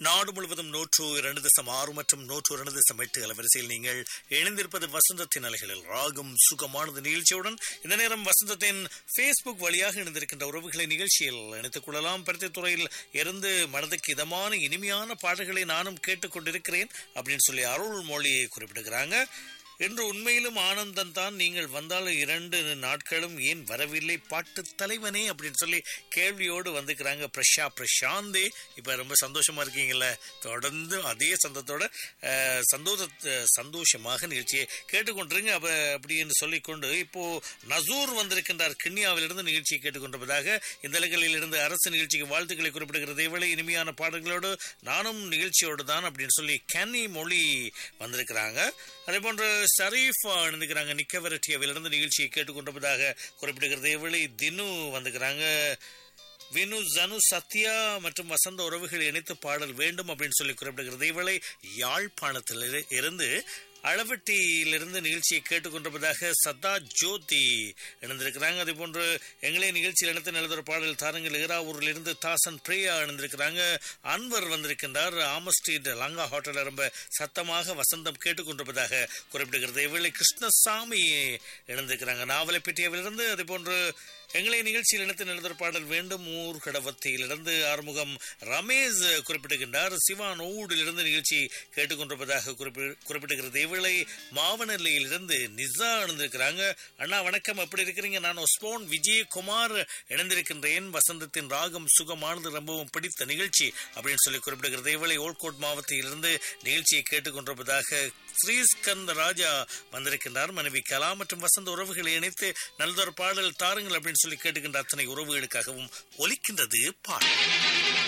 நாடு முழுவதும் நூற்று இரண்டு தசம் ஆறு மற்றும் நூற்று இரண்டு தசம் எட்டு அலவரிசையில் நீங்கள் இணைந்திருப்பது வசந்தத்தின் அலைகளில் ராகம் சுகமானது நிகழ்ச்சியுடன் இந்த நேரம் வசந்தத்தின் ஃபேஸ்புக் வழியாக இணைந்திருக்கின்ற உறவுகளை நிகழ்ச்சியில் இணைத்துக் கொள்ளலாம் துறையில் இருந்து மனதுக்கு இதமான இனிமையான பாடல்களை நானும் கேட்டுக்கொண்டிருக்கிறேன் அப்படின்னு சொல்லி அருள்மொழி குறிப்பிடுகிறாங்க என்று உண்மையிலும் ஆனந்தம் தான் நீங்கள் வந்தால் இரண்டு நாட்களும் ஏன் வரவில்லை பாட்டு தலைவனே அப்படின்னு சொல்லி கேள்வியோடு வந்துக்கிறாங்க பிரஷா பிரசாந்தே இப்ப ரொம்ப சந்தோஷமா இருக்கீங்கல்ல தொடர்ந்து அதே சந்தத்தோட அஹ், சந்தோஷ சந்தோஷமாக நிகழ்ச்சியை கேட்டுக்கொண்டிருங்க அப்ப அப்படின்னு சொல்லிக்கொண்டு இப்போ நசூர் வந்திருக்கின்றார் கிண்ணியாவிலிருந்து நிகழ்ச்சியை கேட்டுக்கொண்டிருப்பதாக இந்த இலங்களில் இருந்து அரசு நிகழ்ச்சிக்கு வாழ்த்துக்களை குறிப்பிடுகிறது இவளை இனிமையான பாடல்களோடு நானும் நிகழ்ச்சியோடு தான் அப்படின்னு சொல்லி கன்னி மொழி வந்திருக்கிறாங்க அதே போன்று ஷரீஃப் இணைந்துக்கிறாங்க நிக்கவரட்டியாவிலிருந்து நிகழ்ச்சியை கேட்டுக்கொண்டிருப்பதாக குறிப்பிடுகிறது இவளை தினு வந்துக்கிறாங்க வினு ஜனு சத்யா மற்றும் வசந்த உறவுகள் இணைத்து பாடல் வேண்டும் அப்படின்னு சொல்லி குறிப்பிடுகிறது இவளை யாழ்ப்பாணத்தில் இரு- இருந்து அளவட்டியிலிருந்து நிகழ்ச்சியை கேட்டுக்கொண்டிருப்பதாக சதா ஜோதி இணைந்திருக்கிறாங்க அதே போன்று எங்களே நிகழ்ச்சியில் இணைத்து எழுதுகிற பாடல் தாரங்கள் இராவூரில் இருந்து தாசன் பிரியா இணைந்திருக்கிறாங்க அன்வர் வந்திருக்கின்றார் ஆம ஸ்ட்ரீட் லங்கா ஹோட்டலில் ரொம்ப சத்தமாக வசந்தம் கேட்டுக்கொண்டிருப்பதாக குறிப்பிடுகிறது இவளை கிருஷ்ணசாமி இணைந்திருக்கிறாங்க நாவலைப்பேட்டையிலிருந்து அதே போன்று எங்களை நிகழ்ச்சியில் இணைத்து எழுதுகிற பாடல் வேண்டும் ஊர் கடவத்தியிலிருந்து ஆறுமுகம் ரமேஷ் குறிப்பிடுகின்றார் சிவான் ஊடிலிருந்து நிகழ்ச்சி கேட்டுக்கொண்டிருப்பதாக குறிப்பி- குறிப்பிடுகிறது இவளை மாவனல்லையிலிருந்து நிசா இணைந்திருக்கிறாங்க அண்ணா வணக்கம் எப்படி இருக்கிறீங்க நான் ஒஸ்போன் விஜயகுமார் இணைந்திருக்கின்றேன் வசந்தத்தின் ராகம் சுகமானது ரொம்பவும் பிடித்த நிகழ்ச்சி அப்படின்னு சொல்லி குறிப்பிடுகிறது இவளை ஓல்கோட் மாவட்டத்திலிருந்து நிகழ்ச்சியை கேட்டுக்கொண்டிருப்பதாக ஸ்ரீஸ்கந்த ராஜா வந்திருக்கின்றார் மனைவி கலா மற்றும் வசந்த உறவுகளை இணைத்து நல்லதொரு பாடல் தாருங்கள் அப்படின்னு சொல்லி கேட்டுக்கின்ற அத்தனை உறவுகளுக்காகவும் ஒலிக்கின்றது பாடல்